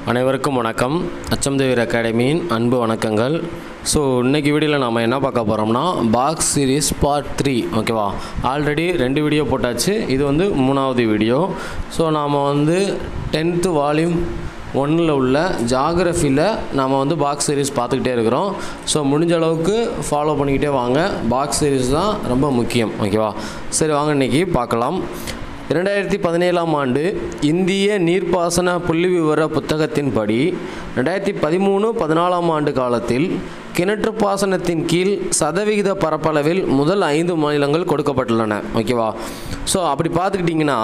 அனைவருக்கும் வணக்கம் அச்சம் தேவர் அகாடமியின் அன்பு வணக்கங்கள் ஸோ இன்னைக்கு வீடியோவில் நாம் என்ன பார்க்க போகிறோம்னா பாக்ஸ் சீரிஸ் பார்ட் த்ரீ ஓகேவா ஆல்ரெடி ரெண்டு வீடியோ போட்டாச்சு இது வந்து மூணாவது வீடியோ ஸோ நாம் வந்து டென்த்து வால்யூம் ஒன்றில் உள்ள ஜாகிரஃபியில் நாம் வந்து பாக்ஸ் சீரிஸ் பார்த்துக்கிட்டே இருக்கிறோம் ஸோ முடிஞ்ச அளவுக்கு ஃபாலோ பண்ணிக்கிட்டே வாங்க பாக்ஸ் சீரிஸ் தான் ரொம்ப முக்கியம் ஓகேவா சரி வாங்க இன்றைக்கி பார்க்கலாம் இரண்டாயிரத்தி பதினேழாம் ஆண்டு இந்திய நீர்ப்பாசன புள்ளி விவர புத்தகத்தின்படி ரெண்டாயிரத்தி பதிமூணு பதினாலாம் ஆண்டு காலத்தில் கிணற்று பாசனத்தின் கீழ் சதவிகித பரப்பளவில் முதல் ஐந்து மாநிலங்கள் கொடுக்கப்பட்டுள்ளன ஓகேவா ஸோ அப்படி பார்த்துக்கிட்டிங்கன்னா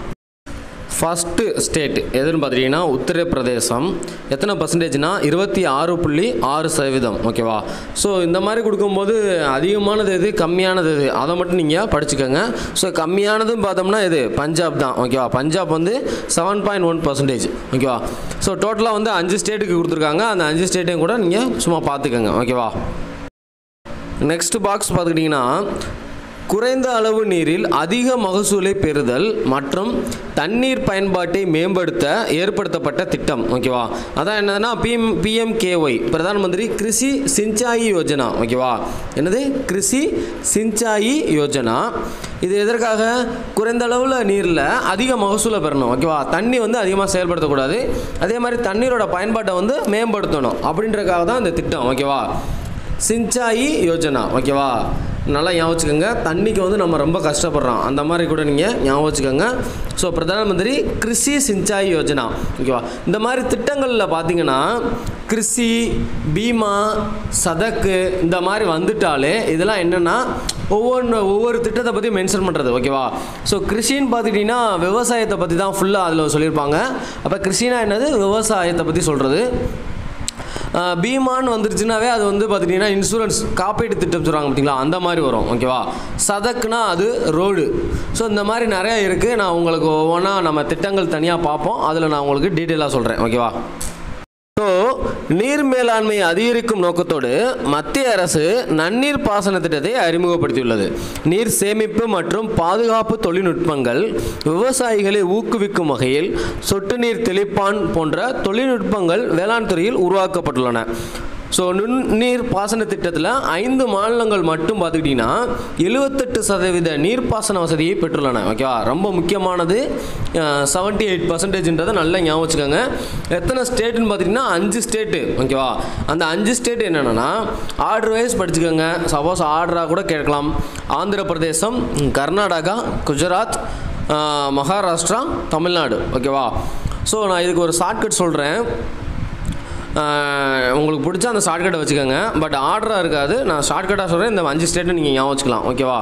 ஃபஸ்ட்டு ஸ்டேட் எதுன்னு பார்த்துட்டிங்கன்னா உத்தரப்பிரதேசம் எத்தனை பர்சன்டேஜ்னா இருபத்தி ஆறு புள்ளி ஆறு சதவீதம் ஓகேவா ஸோ இந்த மாதிரி கொடுக்கும்போது அதிகமானது எது கம்மியானது எது அதை மட்டும் நீங்கள் படிச்சுக்கோங்க ஸோ கம்மியானதும் பார்த்தோம்னா எது பஞ்சாப் தான் ஓகேவா பஞ்சாப் வந்து செவன் பாயிண்ட் ஒன் பர்சன்டேஜ் ஓகேவா ஸோ டோட்டலாக வந்து அஞ்சு ஸ்டேட்டுக்கு கொடுத்துருக்காங்க அந்த அஞ்சு ஸ்டேட்டையும் கூட நீங்கள் சும்மா பார்த்துக்கோங்க ஓகேவா நெக்ஸ்ட் பாக்ஸ் பார்த்துக்கிட்டிங்கன்னா குறைந்த அளவு நீரில் அதிக மகசூலை பெறுதல் மற்றும் தண்ணீர் பயன்பாட்டை மேம்படுத்த ஏற்படுத்தப்பட்ட திட்டம் ஓகேவா அதான் என்னதுன்னா பிஎம் பிஎம்கேஒய் பிரதான் மந்திரி கிருஷி சிஞ்சாயி யோஜனா ஓகேவா என்னது கிருஷி சிஞ்சாயி யோஜனா இது எதற்காக குறைந்த அளவில் நீரில் அதிக மகசூலை பெறணும் ஓகேவா தண்ணி வந்து அதிகமாக செயல்படுத்தக்கூடாது அதே மாதிரி தண்ணீரோட பயன்பாட்டை வந்து மேம்படுத்தணும் அப்படின்றதுக்காக தான் இந்த திட்டம் ஓகேவா சிஞ்சாயி யோஜனா ஓகேவா நல்லா ஞாபகம் வச்சுக்கோங்க தண்ணிக்கு வந்து நம்ம ரொம்ப கஷ்டப்படுறோம் அந்த மாதிரி கூட நீங்கள் ஞாபகம் வச்சுக்கோங்க ஸோ பிரதம மந்திரி கிருஷி சிஞ்சாய் யோஜனா ஓகேவா இந்த மாதிரி திட்டங்களில் பார்த்தீங்கன்னா கிருஷி பீமா சதக்கு இந்த மாதிரி வந்துட்டாலே இதெல்லாம் என்னென்னா ஒவ்வொன்று ஒவ்வொரு திட்டத்தை பற்றி மென்ஷன் பண்ணுறது ஓகேவா ஸோ கிருஷின்னு பார்த்துக்கிட்டிங்கன்னா விவசாயத்தை பற்றி தான் ஃபுல்லாக அதில் சொல்லியிருப்பாங்க அப்போ கிருஷினா என்னது விவசாயத்தை பற்றி சொல்கிறது பீமான்னு வந்துருச்சுனாவே அது வந்து பார்த்துட்டிங்கன்னா இன்சூரன்ஸ் காப்பீட்டு திட்டம் சொல்கிறாங்க பார்த்தீங்களா அந்த மாதிரி வரும் ஓகேவா சதக்குனா அது ரோடு ஸோ இந்த மாதிரி நிறையா இருக்குது நான் உங்களுக்கு ஒவ்வொன்றா நம்ம திட்டங்கள் தனியாக பார்ப்போம் அதில் நான் உங்களுக்கு டீட்டெயிலாக சொல்கிறேன் ஓகேவா ஸோ நீர் மேலாண்மை அதிகரிக்கும் நோக்கத்தோடு மத்திய அரசு நன்னீர் பாசன திட்டத்தை அறிமுகப்படுத்தியுள்ளது நீர் சேமிப்பு மற்றும் பாதுகாப்பு தொழில்நுட்பங்கள் விவசாயிகளை ஊக்குவிக்கும் வகையில் சொட்டு நீர் தெளிப்பான் போன்ற தொழில்நுட்பங்கள் வேளாண் துறையில் உருவாக்கப்பட்டுள்ளன ஸோ நுண்ணீர் பாசன திட்டத்தில் ஐந்து மாநிலங்கள் மட்டும் பார்த்துக்கிட்டிங்கன்னா எழுபத்தெட்டு சதவீத நீர்ப்பாசன வசதியை பெற்றுள்ளன ஓகேவா ரொம்ப முக்கியமானது செவன்ட்டி எயிட் பர்சன்டேஜ்ன்றதை நல்லா ஞாபகம் வச்சுக்கோங்க எத்தனை ஸ்டேட்டுன்னு பார்த்தீங்கன்னா அஞ்சு ஸ்டேட்டு ஓகேவா அந்த அஞ்சு ஸ்டேட் என்னென்னா ஆர்டர் வைஸ் படிச்சுக்கோங்க சப்போஸ் ஆர்டராக கூட கேட்கலாம் ஆந்திர பிரதேசம் கர்நாடகா குஜராத் மகாராஷ்டிரா தமிழ்நாடு ஓகேவா ஸோ நான் இதுக்கு ஒரு ஷார்ட்கட் சொல்கிறேன் உங்களுக்கு பிடிச்சா அந்த ஷார்ட்கட்டை வச்சுக்கோங்க பட் ஆர்டராக இருக்காது நான் ஷார்ட்கட்டாக சொல்கிறேன் இந்த அஞ்சு ஸ்டேட்டை நீங்கள் ஞாபகம் வச்சுக்கலாம் ஓகேவா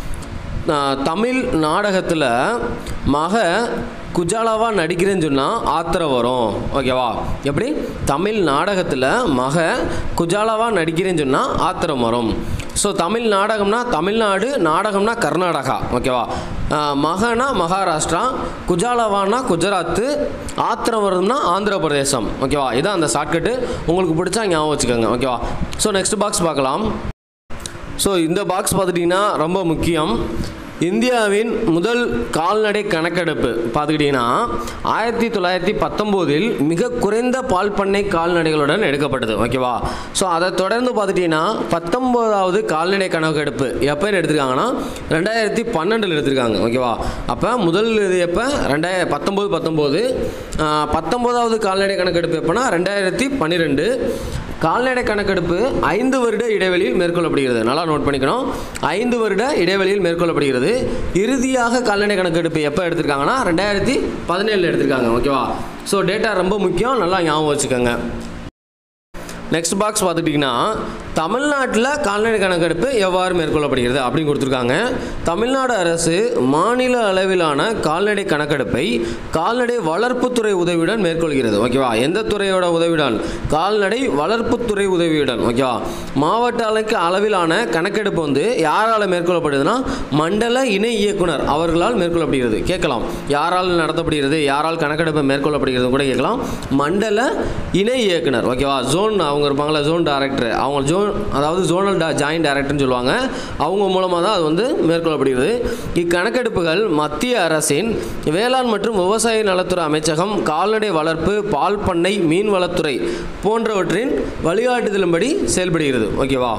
தமிழ் நாடகத்தில் மக குஜாலாவாக நடிக்கிறேன்னு சொன்னால் ஆத்திரம் வரும் ஓகேவா எப்படி தமிழ் நாடகத்தில் மக குஜாலாவாக நடிக்கிறேன்னு சொன்னால் ஆத்திரம் வரும் ஸோ தமிழ் நாடகம்னா தமிழ்நாடு நாடகம்னா கர்நாடகா ஓகேவா மகனா மகாராஷ்டிரா குஜாலாவானா குஜராத்து ஆத்திரம் வருதுன்னா ஆந்திர பிரதேசம் ஓகேவா இதான் அந்த ஷார்ட்கட்டு உங்களுக்கு பிடிச்சா ஞாபகம் வச்சுக்கோங்க ஓகேவா ஸோ நெக்ஸ்ட் பாக்ஸ் பார்க்கலாம் ஸோ இந்த பாக்ஸ் பார்த்துட்டிங்கன்னா ரொம்ப முக்கியம் இந்தியாவின் முதல் கால்நடை கணக்கெடுப்பு பார்த்துக்கிட்டிங்கன்னா ஆயிரத்தி தொள்ளாயிரத்தி பத்தொம்போதில் மிக குறைந்த பால் பண்ணை கால்நடைகளுடன் எடுக்கப்பட்டது ஓகேவா ஸோ அதை தொடர்ந்து பார்த்துட்டிங்கன்னா பத்தொம்போதாவது கால்நடை கணக்கெடுப்பு எப்போ எடுத்திருக்காங்கன்னா ரெண்டாயிரத்தி பன்னெண்டில் எடுத்திருக்காங்க ஓகேவா அப்போ முதல் இது எப்போ ரெண்டாயிர பத்தொம்போது பத்தொம்போது பத்தொம்போதாவது கால்நடை கணக்கெடுப்பு எப்போனா ரெண்டாயிரத்தி பன்னிரெண்டு கால்நடை கணக்கெடுப்பு ஐந்து வருட இடைவெளியில் மேற்கொள்ளப்படுகிறது நல்லா நோட் பண்ணிக்கணும் ஐந்து வருட இடைவெளியில் மேற்கொள்ளப்படுகிறது இறுதியாக கால்நடை கணக்கெடுப்பு எப்போ எடுத்திருக்காங்கன்னா ரெண்டாயிரத்தி பதினேழில் எடுத்திருக்காங்க ஓகேவா ஸோ டேட்டா ரொம்ப முக்கியம் நல்லா ஞாபகம் வச்சுக்கோங்க நெக்ஸ்ட் பாக்ஸ் பார்த்துட்டிங்கன்னா தமிழ்நாட்டில் கால்நடை கணக்கெடுப்பு எவ்வாறு மேற்கொள்ளப்படுகிறது அப்படின்னு கொடுத்துருக்காங்க தமிழ்நாடு அரசு மாநில அளவிலான கால்நடை கணக்கெடுப்பை கால்நடை வளர்ப்புத்துறை உதவியுடன் மேற்கொள்கிறது ஓகேவா எந்த துறையோட உதவியுடன் கால்நடை வளர்ப்புத்துறை உதவியுடன் ஓகேவா மாவட்ட அளவுக்கு அளவிலான கணக்கெடுப்பு வந்து யாரால் மேற்கொள்ளப்படுதுன்னா மண்டல இணை இயக்குனர் அவர்களால் மேற்கொள்ளப்படுகிறது கேட்கலாம் யாரால் நடத்தப்படுகிறது யாரால் கணக்கெடுப்பு மேற்கொள்ளப்படுகிறது கூட கேட்கலாம் மண்டல இணை இயக்குனர் ஓகேவா ஜோன் அவங்க அவங்க இருப்பாங்களா ஜோன் டைரக்டர் அவங்க ஜோன் அதாவது ஜோனல் டா ஜாயின்ட் டைரக்டர்னு சொல்லுவாங்க அவங்க மூலமாக தான் அது வந்து மேற்கொள்ளப்படுகிறது இக்கணக்கெடுப்புகள் மத்திய அரசின் வேளாண் மற்றும் விவசாய நலத்துறை அமைச்சகம் கால்நடை வளர்ப்பு பால் பண்ணை மீன் வளத்துறை போன்றவற்றின் வழிகாட்டுதலின்படி செயல்படுகிறது ஓகேவா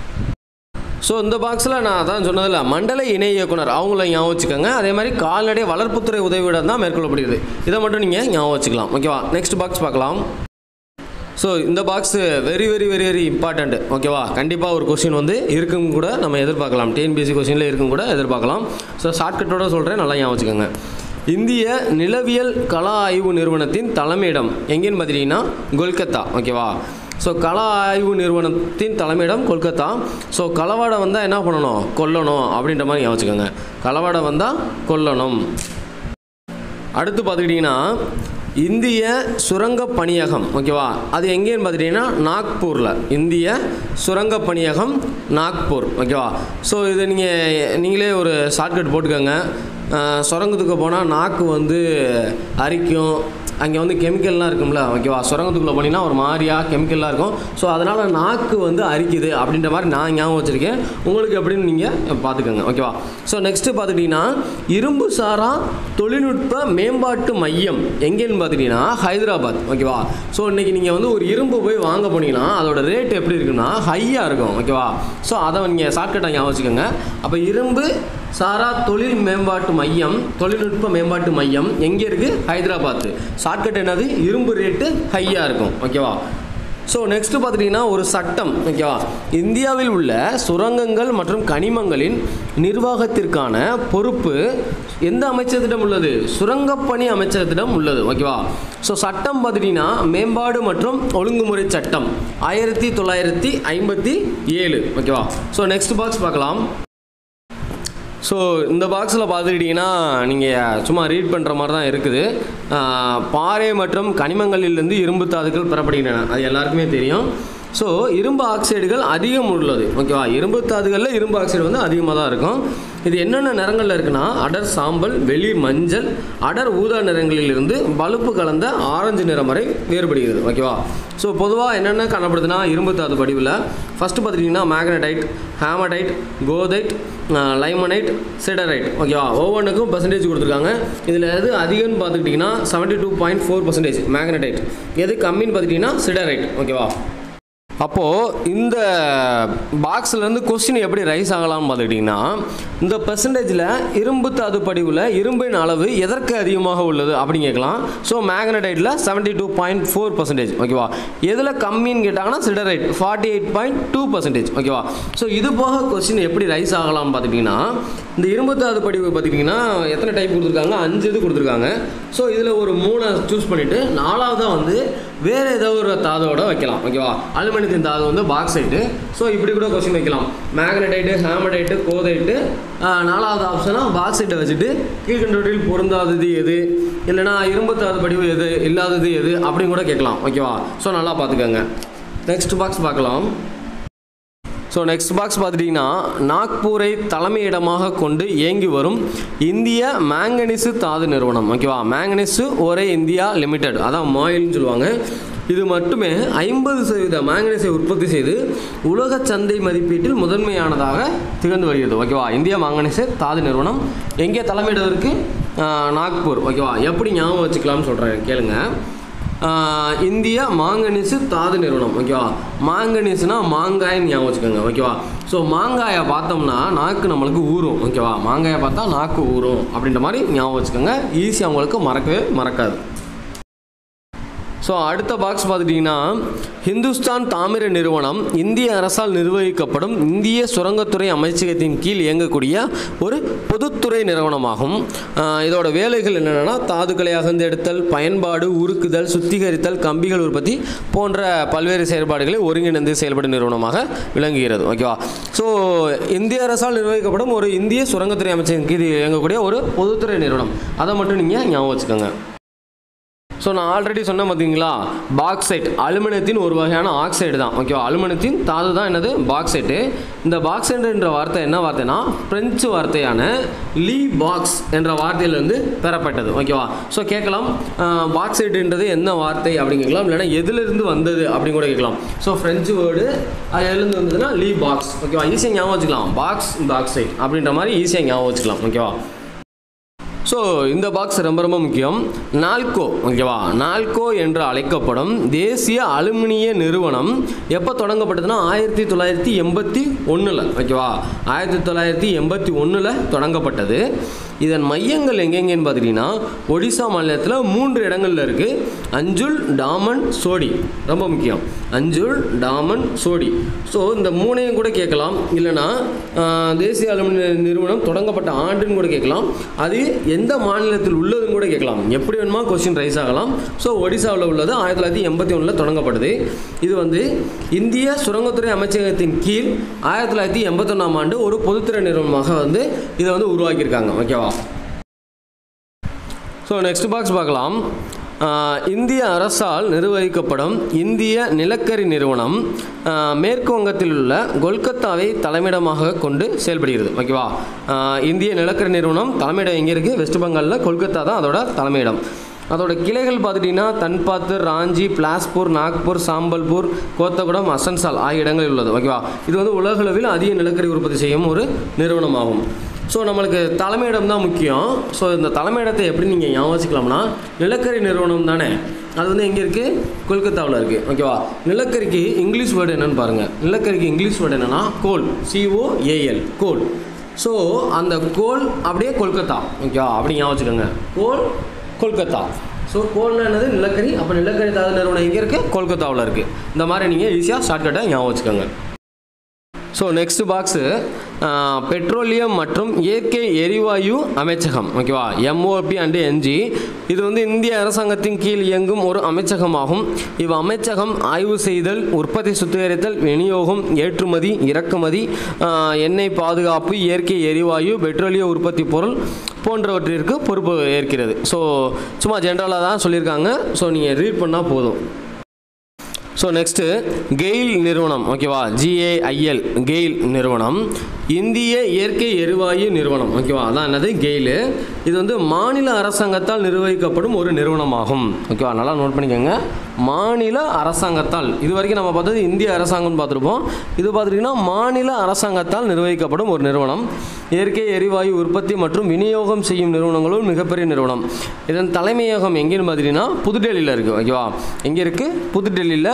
ஸோ இந்த பாக்ஸில் நான் அதான் சொன்னதில்ல மண்டல இணை இயக்குனர் அவங்கள ஞாபகம் வச்சுக்கோங்க அதே மாதிரி கால்நடை வளர்ப்புத்துறை உதவியுடன் தான் மேற்கொள்ளப்படுகிறது இதை மட்டும் நீங்கள் ஞாபகம் வச்சுக்கலாம் ஓகேவா நெக்ஸ்ட் பாக்ஸ் பார்க்கலாம் ஸோ இந்த box very very very very important ஓகேவா கண்டிப்பாக ஒரு கொஸ்டின் வந்து இருக்கும் கூட நம்ம எதிர்பார்க்கலாம் டிஎன்பிஎஸ்சி கொஸ்டினில் இருக்கும் கூட எதிர்பார்க்கலாம் ஸோ ஷார்ட்கட்டோட சொல்கிறேன் நல்லா ஞாபகம் வச்சுக்கோங்க இந்திய நிலவியல் கல ஆய்வு நிறுவனத்தின் தலைமையிடம் எங்கேன்னு பார்த்தீங்கன்னா கொல்கத்தா ஓகேவா ஸோ கள ஆய்வு நிறுவனத்தின் தலைமையிடம் கொல்கத்தா ஸோ களவாடை வந்தால் என்ன பண்ணணும் கொல்லணும் அப்படின்ற மாதிரி ஞாபகம் வச்சுக்கோங்க களவாடை வந்தால் கொல்லணும் அடுத்து பார்த்துக்கிட்டிங்கன்னா இந்திய சுரங்க பணியகம் ஓகேவா அது எங்கேன்னு பார்த்துட்டிங்கன்னா நாக்பூரில் இந்திய சுரங்க பணியகம் நாக்பூர் ஓகேவா ஸோ இது நீங்கள் நீங்களே ஒரு ஷார்ட்கட் போட்டுக்கோங்க அஹ், சுரங்கத்துக்கு போனால் நாக்கு வந்து அரிக்கும் அங்கே வந்து கெமிக்கல்லாம் இருக்கும்ல ஓகேவா சுரங்கத்துக்குள்ளே போனீங்கன்னா ஒரு மாதிரியா கெமிக்கல்லாம் இருக்கும் ஸோ அதனால் நாக்கு வந்து அரிக்குது அப்படின்ற மாதிரி நான் ஞாபகம் வச்சுருக்கேன் உங்களுக்கு எப்படின்னு நீங்கள் பார்த்துக்கோங்க ஓகேவா ஸோ நெக்ஸ்ட்டு பார்த்துக்கிட்டிங்கன்னா இரும்பு சாரா தொழில்நுட்ப மேம்பாட்டு மையம் எங்கேன்னு பார்த்துக்கிட்டிங்கன்னா ஹைதராபாத் ஓகேவா ஸோ இன்றைக்கி நீங்கள் வந்து ஒரு இரும்பு போய் வாங்க போனீங்கன்னா அதோட ரேட் எப்படி இருக்குன்னா ஹையாக இருக்கும் ஓகேவா ஸோ அதை நீங்கள் ஷார்ட்கட்டாக ஞாபகம் வச்சுக்கோங்க அப்போ இரும்பு சாரா தொழில் மேம்பாட்டு மையம் தொழில்நுட்ப மேம்பாட்டு மையம் எங்கே இருக்குது ஹைதராபாத் ஷார்ட்கட் என்னது இரும்பு ரேட்டு ஹையாக இருக்கும் ஓகேவா ஸோ நெக்ஸ்ட் பார்த்துட்டிங்கன்னா ஒரு சட்டம் ஓகேவா இந்தியாவில் உள்ள சுரங்கங்கள் மற்றும் கனிமங்களின் நிர்வாகத்திற்கான பொறுப்பு எந்த அமைச்சகத்திடம் உள்ளது சுரங்கப்பணி அமைச்சகத்திடம் உள்ளது ஓகேவா ஸோ சட்டம் பார்த்துட்டிங்கன்னா மேம்பாடு மற்றும் ஒழுங்குமுறை சட்டம் ஆயிரத்தி தொள்ளாயிரத்தி ஐம்பத்தி ஏழு ஓகேவா ஸோ நெக்ஸ்ட் பாக்ஸ் பார்க்கலாம் ஸோ இந்த பாக்ஸில் பார்த்துக்கிட்டிங்கன்னா நீங்கள் சும்மா ரீட் பண்ணுற மாதிரி தான் இருக்குது ஆஹ், பாறை மற்றும் கனிமங்களிலிருந்து இரும்பு தாதுக்கள் பெறப்படுகின்றன அது எல்லாருக்குமே தெரியும் ஸோ இரும்பு ஆக்சைடுகள் அதிகம் உள்ளது ஓகேவா இரும்பு தாதுகளில் இரும்பு ஆக்சைடு வந்து அதிகமாக தான் இருக்கும் இது என்னென்ன நிறங்களில் இருக்குன்னா அடர் சாம்பல் வெளி மஞ்சள் அடர் ஊதா நிறங்களிலிருந்து பழுப்பு கலந்த ஆரஞ்சு நிறம் வரை வேறுபடுகிறது ஓகேவா ஸோ பொதுவாக என்னென்ன காணப்படுதுன்னா இரும்பு தாது படிவில் ஃபஸ்ட்டு பார்த்துட்டிங்கன்னா magnetite hematite goethite limonite siderite ஓகேவா ஒவ்வொன்றுக்கும் பர்சன்டேஜ் கொடுத்துருக்காங்க இதில் எது அதிகம்னு பார்த்துக்கிட்டிங்கன்னா seventy two point four percentage magnetite எது கம்மின்னு பார்த்துக்கிட்டிங்கன்னா சிடரைட் ஓகேவா அப்போது இந்த பாக்ஸ்லேருந்து கொஸ்டின் எப்படி ரைஸ் ஆகலாம்னு பார்த்துக்கிட்டிங்கன்னா இந்த பெர்சன்டேஜில் இரும்பு தாது படிவில் இரும்பின் அளவு எதற்கு அதிகமாக உள்ளது அப்படின்னு கேட்கலாம் ஸோ மேக்னடைட்டில் seventy two point four percentage ஓகேவா எதில் கம்மின்னு கேட்டாங்கன்னா siderite forty eight point two percentage ஓகேவா ஸோ இது போக கொஸ்டின் எப்படி ரைஸ் ஆகலாம்னு பார்த்துக்கிட்டிங்கன்னா இந்த இரும்பு தாது படிவு பார்த்துக்கிட்டிங்கன்னா எத்தனை டைப் கொடுத்துருக்காங்க அஞ்சு இது கொடுத்துருக்காங்க ஸோ இதில் ஒரு மூணை சூஸ் பண்ணிவிட்டு நாலாவதாக வந்து வேறு ஏதோ ஒரு தாதோட வைக்கலாம் ஓகேவா அலுமினியத்தின் தாது வந்து பாக்ஸைட்டு ஸோ இப்படி கூட கொஸ்டின் வைக்கலாம் மேக்னடைட்டு ஹேமடைட்டு கோதைட்டு ஆஹ், நாலாவது ஆப்ஷனாக பாக்ஸைட்டை வச்சுட்டு கீழ்கண்டோட்டில் பொருந்தாதது எது இல்லைனா இரும்பு தாது படிவு எது இல்லாதது எது அப்படின்னு கூட கேட்கலாம் ஓகேவா ஸோ நல்லா பார்த்துக்கோங்க நெக்ஸ்ட் பாக்ஸ் பார்க்கலாம் ஸோ நெக்ஸ்ட் பாக்ஸ் பார்த்துட்டிங்கன்னா நாக்பூரை தலைமையிடமாக கொண்டு இயங்கி வரும் இந்திய மேங்கனீசு தாது நிறுவனம் ஓகேவா மேங்கனீசு ஒரே இந்தியா லிமிடெட் அதான் மாயில்னு சொல்லுவாங்க இது மட்டுமே ஐம்பது சதவீத மேங்கனீஸை உற்பத்தி செய்து உலக சந்தை மதிப்பீட்டில் முதன்மையானதாக திகழ்ந்து வருகிறது ஓகேவா இந்திய மாங்கனீசு தாது நிறுவனம் எங்கே தலைமையிடம் இருக்குது நாக்பூர் ஓகேவா எப்படி ஞாபகம் வச்சுக்கலாம்னு சொல்கிறேன் கேளுங்க ஆஹ் இந்திய மாங்கனீசு தாது நிறுவனம் ஓகேவா மாங்கனீஸ்னா மாங்காய்னு ஞாபகம் வச்சுக்கோங்க ஓகேவா ஸோ மாங்காயை பார்த்தோம்னா நாக்கு நம்மளுக்கு ஊறும் ஓகேவா மாங்காயை பார்த்தா நாக்கு ஊறும் அப்படின்ற மாதிரி ஞாபகம் வச்சுக்கோங்க ஈஸியாக உங்களுக்கு மறக்கவே மறக்காது ஸோ அடுத்த பாக்ஸ் பார்த்துட்டிங்கன்னா ஹிந்துஸ்தான் தாமிர நிறுவனம் இந்திய அரசால் நிர்வகிக்கப்படும் இந்திய சுரங்கத்துறை அமைச்சகத்தின் கீழ் இயங்கக்கூடிய ஒரு பொதுத்துறை நிறுவனமாகும் ஆஹ் இதோட வேலைகள் என்னென்னா தாதுக்களை அகழ்ந்தெடுத்தல் பயன்பாடு உருக்குதல் சுத்திகரித்தல் கம்பிகள் உற்பத்தி போன்ற பல்வேறு செயல்பாடுகளை ஒருங்கிணைந்து செயல்படும் நிறுவனமாக விளங்குகிறது ஓகேவா ஸோ இந்திய அரசால் நிர்வகிக்கப்படும் ஒரு இந்திய சுரங்கத்துறை அமைச்சகத்தின் கீழ் இயங்கக்கூடிய ஒரு பொதுத்துறை நிறுவனம் அதை மட்டும் நீங்கள் ஞாபகம் வச்சுக்கோங்க ஸோ நான் ஆல்ரெடி சொன்னேன் பார்த்தீங்களா பாக்சைட் அலுமினியத்தின் ஒரு வகையான ஆக்சைடு தான் ஓகேவா அலுமினியத்தின் தாது தான் என்னது பாக்சைட்டு இந்த பாக்சைட் என்ற வார்த்தை என்ன வார்த்தைனா பிரெஞ்சு வார்த்தையான லீ பாக்ஸ் என்ற வார்த்தையிலிருந்து பெறப்பட்டது ஓகேவா ஸோ கேட்கலாம் பாக்சைட்டுன்றது என்ன வார்த்தை அப்படின்னு கேட்கலாம் இல்லைன்னா எதிலிருந்து வந்தது அப்படின்னு கூட கேட்கலாம் ஸோ ஃப்ரெஞ்சு வேர்டு அது எதுலேருந்து வந்ததுன்னா லீ பாக்ஸ் ஓகேவா ஈஸியாக ஞாபகம் வச்சுக்கலாம் பாக்ஸ் பாக்சைட் அப்படின்ற மாதிரி ஈஸியாக ஞாபகம் வச்சுக்கலாம் ஓகேவா ஸோ இந்த பாக்ஸ் ரொம்ப ரொம்ப முக்கியம் நால்கோ ஓகேவா நால்கோ என்று அழைக்கப்படும் தேசிய அலுமினிய நிறுவனம் எப்போ தொடங்கப்பட்டதுன்னா ஆயிரத்தி தொள்ளாயிரத்தி எண்பத்தி ஒன்றில் ஓகேவா ஆயிரத்தி தொள்ளாயிரத்தி எண்பத்தி ஒன்றில் தொடங்கப்பட்டது இதன் மையங்கள் எங்கெங்கன்னு பார்த்துட்டிங்கன்னா ஒடிசா மாநிலத்தில் மூன்று இடங்களில் இருக்குது அஞ்சுல் டாமன் சோடி ரொம்ப முக்கியம் அஞ்சுல் டாமன் சோடி ஸோ இந்த மூணையும் கூட கேட்கலாம் இல்லைனா ஆஹ், தேசிய அலுமினிய நிறுவனம் தொடங்கப்பட்ட ஆண்டுன்னு கூட கேட்கலாம் அது எந்த மாநிலத்தில் உள்ளதுன்னு கூட கேட்கலாம் எப்படி வேணுமா கொஸ்டின் ரைஸ் ஆகலாம் ஸோ ஒடிசாவில் உள்ளது ஆயிரத்தி தொள்ளாயிரத்தி எண்பத்தி ஒன்றில் தொடங்கப்பட்டது இது வந்து இந்திய சுரங்கத்துறை அமைச்சகத்தின் கீழ் ஆயிரத்தி தொள்ளாயிரத்தி எண்பத்தொன்னாம் ஆண்டு ஒரு பொதுத்துறை நிறுவனமாக வந்து இதை வந்து உருவாக்கியிருக்காங்க ஓகேவா ஸோ நெக்ஸ்ட் பாக்ஸ் பார்க்கலாம் ஆஹ், இந்திய அரசால் நிர்வகிக்கப்படும் இந்திய நிலக்கரி நிறுவனம் ஆஹ், மேற்கு வங்கத்தில் உள்ள கொல்கத்தாவை தலைமையிடமாக கொண்டு செயல்படுகிறது ஓகேவா ஆஹ், இந்திய நிலக்கரி நிறுவனம் தலைமையிடம் எங்கே இருக்குது வெஸ்ட் பெங்காலில் கொல்கத்தா தான் அதோட தலைமையிடம் அதோட கிளைகள் பார்த்துட்டிங்கன்னா தன்பாத்து ராஞ்சி பிலாஸ்பூர் நாக்பூர் சாம்பல்பூர் கோத்தகுடம் அசன்சால் ஆகிய இடங்களில் உள்ளது ஓகேவா இது வந்து உலகளவில் அதிக நிலக்கரி உற்பத்தி செய்யும் ஒரு நிறுவனமாகும் ஸோ நம்மளுக்கு தலைமையிடம் தான் முக்கியம் ஸோ இந்த தலைமையிடத்தை எப்படி நீங்கள் ஞாபகம் வச்சுக்கலாம்னா நிலக்கரி நிறுவனம் தானே அது வந்து எங்கே இருக்குது கொல்கத்தாவில் இருக்குது ஓகேவா நிலக்கரிக்கு இங்கிலீஷ் வேர்டு என்னன்னு பாருங்கள் நிலக்கரிக்கு இங்கிலீஷ் வேர்டு என்னன்னா கோல் சிஓஏஎல் கோல் ஸோ அந்த கோல் அப்படியே கொல்கத்தா ஓகேவா அப்படி ஞாபகம் வச்சுக்கோங்க கோல் கொல்கத்தா ஸோ கோல்னா என்னது நிலக்கரி அப்போ நிலக்கரி தாது நிறுவனம் எங்கே இருக்குது கொல்கத்தாவில் இருக்குது இந்த மாதிரி நீங்கள் ஈஸியாக ஷார்ட்கட்டாக ஞாபகம் வச்சுக்கோங்க ஸோ நெக்ஸ்ட் பாக்ஸு பெட்ரோலியம் மற்றும் இயற்கை எரிவாயு அமைச்சகம் ஓகேவா எம்ஓபி அண்டு என்ஜி இது வந்து இந்திய அரசாங்கத்தின் கீழ் இயங்கும் ஒரு அமைச்சகமாகும் இவ் அமைச்சகம் ஆய்வு செய்தல் உற்பத்தி சுத்திகரித்தல் விநியோகம் ஏற்றுமதி இறக்குமதி ஆஹ், எண்ணெய் பாதுகாப்பு இயற்கை எரிவாயு பெட்ரோலிய உற்பத்தி பொருள் போன்றவற்றிற்கு பொறுப்பு ஏற்கிறது ஸோ சும்மா ஜென்ரலாக தான் சொல்லியிருக்காங்க ஸோ நீங்கள் ரீட் பண்ணால் போதும் ஸோ நெக்ஸ்ட்டு கெயில் நிறுவனம் ஓகேவா ஜிஏஐஎல் கெயில் நிறுவனம் இந்திய இயற்கை எரிவாயு நிறுவனம் ஓகேவா அதான் என்னது கெயிலு இது வந்து மாநில அரசாங்கத்தால் நிர்வகிக்கப்படும் ஒரு நிறுவனமாகும் ஓகேவா நல்லா நோட் பண்ணிக்கோங்க மாநில அரசாங்கத்தால் இது வரைக்கும் நம்ம பார்த்தது இந்திய அரசாங்கம்னு பார்த்துருப்போம் இது பார்த்துட்டிங்கன்னா மாநில அரசாங்கத்தால் நிர்வகிக்கப்படும் ஒரு நிறுவனம் இயற்கை எரிவாயு உற்பத்தி மற்றும் விநியோகம் செய்யும் நிறுவனங்களும் மிகப்பெரிய நிறுவனம் இதன் தலைமையகம் எங்கேன்னு பார்த்தீங்கன்னா புதுடெல்லியில் இருக்குது ஓகேவா எங்கே இருக்குது புதுடெல்லியில்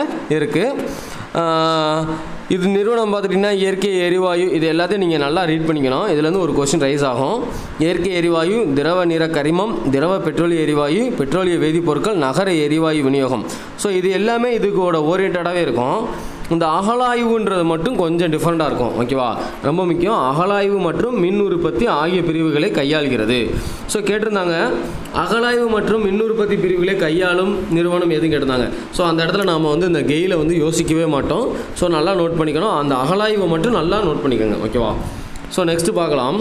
இருக்குது இது நிறுவனம் பார்த்துட்டிங்கன்னா இயற்கை எரிவாயு இது எல்லாத்தையும் நீங்கள் நல்லா ரீட் பண்ணிக்கணும் இதுலேருந்து ஒரு கொஸ்டின் ரைஸ் ஆகும் இயற்கை எரிவாயு திரவ நிற கரிமம் திரவ பெட்ரோலிய எரிவாயு பெட்ரோலிய வேதிப்பொருட்கள் நகர எரிவாயு விநியோகம் ஸோ இது எல்லாமே இதுக்கோட ஓரியன்டாகவே இருக்கும் இந்த அகலாய்வுன்றது மட்டும் கொஞ்சம் டிஃப்ரெண்ட்டாக இருக்கும் ஓகேவா ரொம்ப முக்கியம் அகலாய்வு மற்றும் மின் உற்பத்தி ஆகிய பிரிவுகளை கையாள்கிறது ஸோ கேட்டிருந்தாங்க அகலாய்வு மற்றும் மின் உற்பத்தி பிரிவுகளை கையாளும் நிறுவனம் எதுவும் கேட்டிருந்தாங்க ஸோ அந்த இடத்துல நாம் வந்து இந்த கெயிலை வந்து யோசிக்கவே மாட்டோம் ஸோ நல்லா நோட் பண்ணிக்கணும் அந்த அகலாய்வை மட்டும் நல்லா நோட் பண்ணிக்கோங்க ஓகேவா ஸோ நெக்ஸ்ட்டு பார்க்கலாம்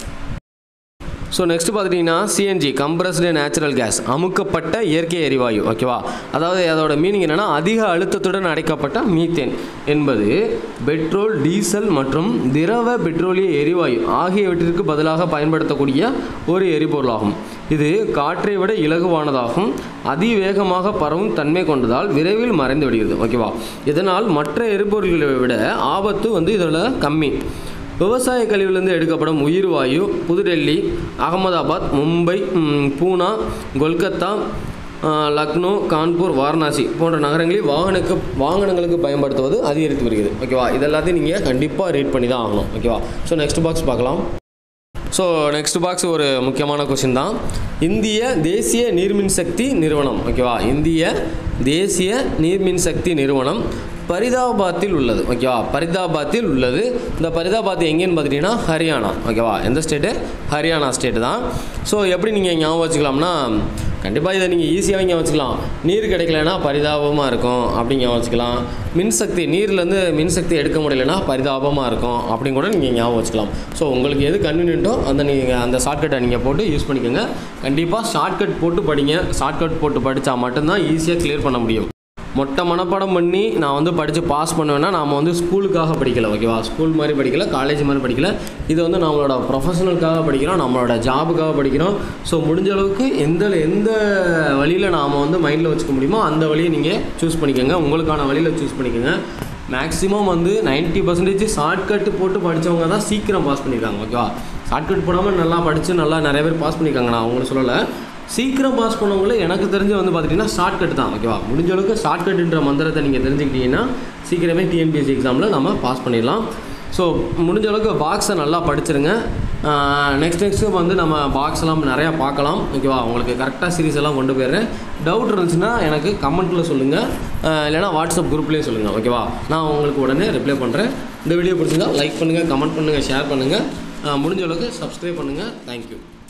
ஸோ நெக்ஸ்ட் பார்த்துட்டிங்கன்னா சிஎன்ஜி கம்ப்ரஸ்டு நேச்சுரல் கேஸ் அமுக்கப்பட்ட இயற்கை எரிவாயு ஓகேவா அதாவது அதோட மீனிங் என்னென்னா அதிக அழுத்தத்துடன் அடைக்கப்பட்ட மீத்தேன் என்பது பெட்ரோல் டீசல் மற்றும் திரவ பெட்ரோலிய எரிவாயு ஆகியவற்றிற்கு பதிலாக பயன்படுத்தக்கூடிய ஒரு எரிபொருளாகும் இது காற்றை விட இலகுவானதாகும் அதிவேகமாக பரவும் தன்மை கொண்டதால் விரைவில் மறைந்து விடுகிறது ஓகேவா இதனால் மற்ற எரிபொருள்களை விட ஆபத்து வந்து இதில் கம்மி விவசாய கழிவுலேருந்து எடுக்கப்படும் உயிர் வாயு புதுடெல்லி அகமதாபாத் மும்பை ம், பூனா கொல்கத்தா ஆ, லக்னோ கான்பூர் வாரணாசி போன்ற நகரங்களில் வாகனக்கு வாகனங்களுக்கு பயன்படுத்துவது அதிகரித்து வருகிறது ஓகேவா இதெல்லாத்தையும் நீங்கள் கண்டிப்பாக ரீட் பண்ணி தான் ஆகணும் ஓகேவா ஸோ நெக்ஸ்ட் பாக்ஸ் பார்க்கலாம் ஸோ நெக்ஸ்ட் பாக்ஸ் ஒரு முக்கியமான கொஷின் தான் இந்திய தேசிய நீர்மின் சக்தி நிறுவனம் ஓகேவா இந்திய தேசிய நீர்மின் சக்தி நிறுவனம் பரிதாபாத்தில் உள்ளது ஓகேவா பரிதாபாத்தில் உள்ளது இந்த பரிதாபாத் எங்கேன்னு பார்த்துட்டிங்கன்னா ஹரியானா ஓகேவா எந்த ஸ்டேட்டு ஹரியானா ஸ்டேட்டு தான் ஸோ எப்படி நீங்கள் ஞாபகம் வச்சுக்கலாம்னா கண்டிப்பாக இதை நீங்கள் ஈஸியாக இங்கே வச்சுக்கலாம் நீர் கிடைக்கலனா பரிதாபமாக இருக்கும் அப்படிங்க வச்சுக்கலாம் மின்சக்தி நீர்லேருந்து மின்சக்தி எடுக்க முடியலனா பரிதாபமாக இருக்கும் அப்படின்னு கூட நீங்கள் ஞாபகம் வச்சுக்கலாம் ஸோ உங்களுக்கு எது கன்வீனியன்ட்டோ அந்த நீங்கள் அந்த ஷார்ட்கட்டை நீங்கள் போட்டு யூஸ் பண்ணிக்கோங்க கண்டிப்பாக ஷார்ட்கட் போட்டு படிங்க ஷார்ட்கட் போட்டு படித்தா மட்டும்தான் ஈஸியாக கிளியர் பண்ண முடியும் மொட்டை மனப்பாடம் பண்ணி நான் வந்து படித்து பாஸ் பண்ணுவேன்னா நாம் வந்து ஸ்கூலுக்காக படிக்கல ஓகேவா ஸ்கூல் மாதிரி படிக்கல காலேஜ் மாதிரி படிக்கல இது வந்து நம்மளோட ப்ரொஃபஷனலுக்காக படிக்கிறோம் நம்மளோட ஜாபுக்காக படிக்கிறோம் ஸோ முடிஞ்ச அளவுக்கு எந்த எந்த வழியில் நாம் வந்து மைண்டில் வச்சுக்க முடியுமோ அந்த வழியை நீங்கள் சூஸ் பண்ணிக்கோங்க உங்களுக்கான வழியில் சூஸ் பண்ணிக்கோங்க மேக்ஸிமம் வந்து 90% பர்சன்டேஜ் ஷார்ட்கட் போட்டு படித்தவங்க தான் சீக்கிரம் பாஸ் பண்ணியிருக்காங்க ஓகேவா ஷார்ட்கட் போடாமல் நல்லா படித்து நல்லா நிறைய பேர் பாஸ் பண்ணியிருக்காங்க நான் அவங்களும் சொல்லலை சீக்கிரம் பாஸ் பண்ணவங்கள எனக்கு தெரிஞ்சு வந்து பார்த்துட்டிங்கன்னா ஷார்ட்கட் தான் ஓகேவா முடிஞ்ச அளவுக்கு ஷார்ட்கட்ன்ற மந்திரத்தை நீங்கள் தெரிஞ்சுக்கிட்டீங்கன்னா சீக்கிரமே டிஎன்பிஎஸ்சி எக்ஸாமில் நம்ம பாஸ் பண்ணிடலாம் ஸோ முடிஞ்ச அளவுக்கு பாக்ஸை நல்லா படிச்சிருங்க நெக்ஸ்ட் நெக்ஸ்ட்டு வந்து நம்ம பாக்ஸ் எல்லாம் நிறையா பார்க்கலாம் ஓகேவா உங்களுக்கு கரெக்டாக சீரிஸ் எல்லாம் கொண்டு போயிடுறேன் டவுட் இருந்துச்சுன்னா எனக்கு கமெண்ட்டில் சொல்லுங்கள் இல்லைனா வாட்ஸ்அப் குரூப்லேயே சொல்லுங்கள் ஓகேவா நான் உங்களுக்கு உடனே ரிப்ளை பண்ணுறேன் இந்த வீடியோ பிடிச்சிருந்தா லைக் பண்ணுங்கள் கமெண்ட் பண்ணுங்கள் ஷேர் பண்ணுங்கள் முடிஞ்ச அளவுக்கு சப்ஸ்கிரைப் பண்ணுங்கள் தேங்க்யூ